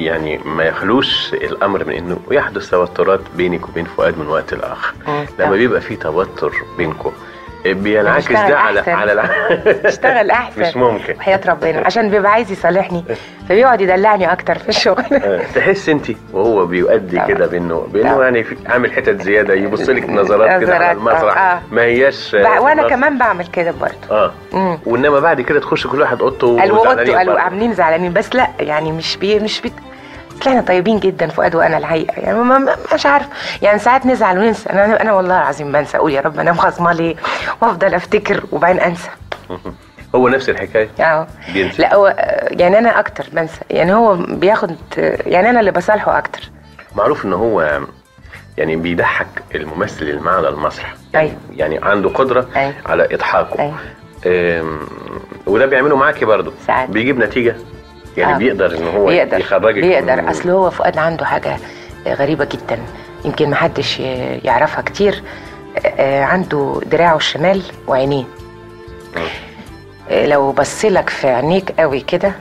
يعني ما يخلوش الامر من انه يحدث توترات بينك وبين فؤاد من وقت لاخر مم. لما آه. بيبقى في توتر بينكم بينعكس بيشتغل ده على أحسن. على الع- اشتغل احسن مش ممكن وحياة ربنا عشان بيبقى عايز يصالحني فبيقعد يدلعني اكتر في الشغل آه، تحس انت وهو بيؤدي طبعا. كده بانه بانه طبعا. يعني في- عامل حتت زياده يبص لك نظرات كده على نظرات، المسرح آه، آه. ما هياش آه، بع- وانا نظر- كمان بعمل كده برضه اه امم وانما بعد كده تخش كل واحد اوضته قالوا وزعلانين قلتوا قالوا برضه. عاملين زعلانين بس لا يعني مش بي مش بي طلعنا طيبين جدا فؤاد وانا الحقيقه يعني ما ما- مش عارف يعني ساعات نزعل وننسى انا انا والله العظيم بنسى اقول يا رب انا مخصمه ليه وافضل افتكر وبعدين انسى هو نفس الحكايه اه بينسى لا هو يعني انا اكتر بنسى يعني هو بياخد يعني انا اللي بصالحه اكتر معروف ان هو يعني بيضحك الممثل اللي معاه على المسرح يعني, أيوة. يعني عنده قدره أيوة. على اضحاكه ايوه أم، وده بيعمله معاكي برضه ساعات. بيجيب نتيجه يعني آه. بيقدر ان هو بيقدر يخرجك بيقدر من- اصل هو فؤاد عنده حاجه غريبه جدا يمكن محدش يعرفها كتير آه، عنده دراعه الشمال وعينيه مم. آه، لو بصلك في عينيك قوي كده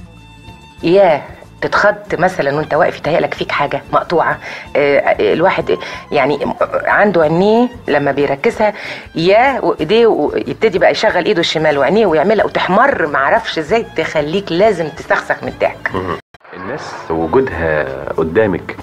يا تتخض مثلا وانت واقف يتهيألك فيك حاجه مقطوعه آه، آه، الواحد يعني عنده عينيه لما بيركزها يا وايديه يبتدي بقى يشغل ايده الشمال وعينيه ويعملها وتحمر معرفش ازاي تخليك لازم تسخسخ من الضحك مهم. الناس وجودها قدامك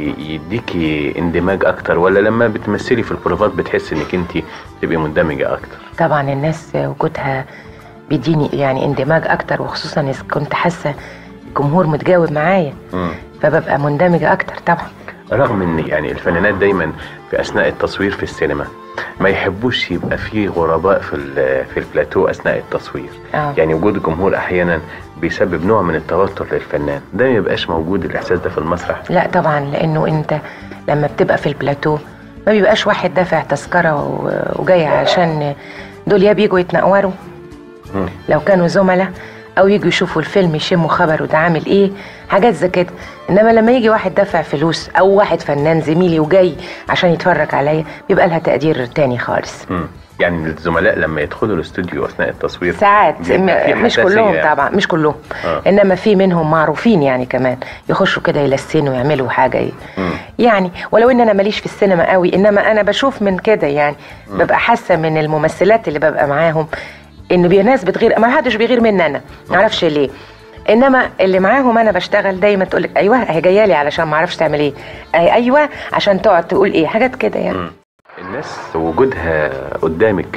بيديكي اندماج اكتر ولا لما بتمثلي في البروفات بتحس انك انت تبقي مندمجه اكتر طبعا الناس وجودها بيديني يعني اندماج اكتر وخصوصا اذا كنت حاسه الجمهور متجاوب معايا مم. فببقى مندمجه اكتر طبعا رغم ان يعني الفنانات دايما في اثناء التصوير في السينما ما يحبوش يبقى في غرباء في ال- في البلاتو اثناء التصوير اه يعني وجود الجمهور احيانا بيسبب نوع من التوتر للفنان ده ما يبقاش موجود الاحساس ده في المسرح لا طبعا لانه انت لما بتبقى في البلاتو ما بيبقاش واحد دافع تذكره و- وجاي عشان دول يا بيجوا يتنقوروا مم. لو كانوا زملاء او يجوا يشوفوا الفيلم يشموا خبر وده عامل ايه حاجات زي كده انما لما يجي واحد دافع فلوس او واحد فنان زميلي وجاي عشان يتفرج عليا بيبقى لها تقدير تاني خالص مم. يعني الزملاء لما يدخلوا الاستوديو اثناء التصوير ساعات بيبقى في م- مش حساسية كلهم يعني. طبعا مش كلهم آه. انما في منهم معروفين يعني كمان يخشوا كده يلسنوا يعملوا حاجه ي- مم. يعني ولو ان انا ماليش في السينما قوي انما انا بشوف من كده يعني ببقى حاسه من الممثلات اللي ببقى معاهم ان في ناس بتغير ما حدش بيغير مني انا ما اعرفش ليه انما اللي معاهم انا بشتغل دايما تقول لك ايوه هي جايه لي علشان ما اعرفش تعمل ايه أي ايوه عشان تقعد تقول ايه حاجات كده يعني مم. الناس وجودها قدامك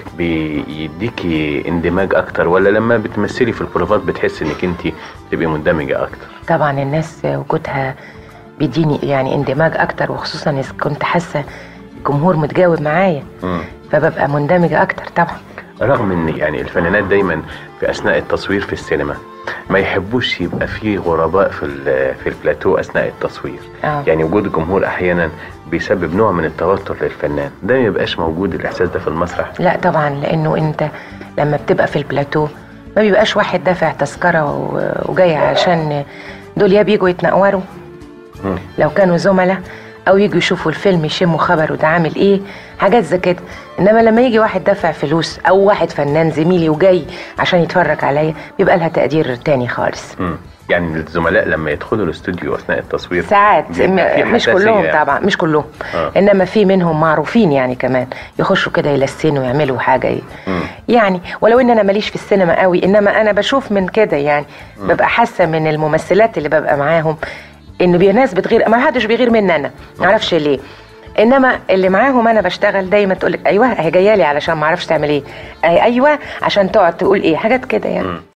بيديكي اندماج اكتر ولا لما بتمثلي في البروفات بتحس انك انت تبقي مندمجه اكتر طبعا الناس وجودها بيديني يعني اندماج اكتر وخصوصا اذا كنت حاسه الجمهور متجاوب معايا مم. فببقى مندمجه اكتر طبعا رغم ان يعني الفنانات دايما في اثناء التصوير في السينما ما يحبوش يبقى في غرباء في ال- في البلاتو اثناء التصوير اه يعني وجود الجمهور احيانا بيسبب نوع من التوتر للفنان ده ما يبقاش موجود الاحساس ده في المسرح لا طبعا لانه انت لما بتبقى في البلاتو ما بيبقاش واحد دافع تذكره و- وجاي عشان دول يا بيجوا يتنقوروا مم. لو كانوا زملاء او يجوا يشوفوا الفيلم يشموا خبر وده عامل ايه حاجات زي كده انما لما يجي واحد دافع فلوس او واحد فنان زميلي وجاي عشان يتفرج عليا بيبقى لها تقدير تاني خالص مم. يعني الزملاء لما يدخلوا الاستوديو اثناء التصوير ساعات بيبقى في م- مش حساسية كلهم يعني. طبعا مش كلهم آه. انما في منهم معروفين يعني كمان يخشوا كده يلسنوا يعملوا حاجه ي- مم. يعني ولو ان انا ماليش في السينما قوي انما انا بشوف من كده يعني ببقى حاسه من الممثلات اللي ببقى معاهم ان في ناس بتغير ما حدش بيغير مني انا ما اعرفش ليه انما اللي معاهم انا بشتغل دايما تقول لك ايوه هي جايه لي علشان ما اعرفش تعمل ايه أي ايوه عشان تقعد تقول ايه حاجات كده يعني مم.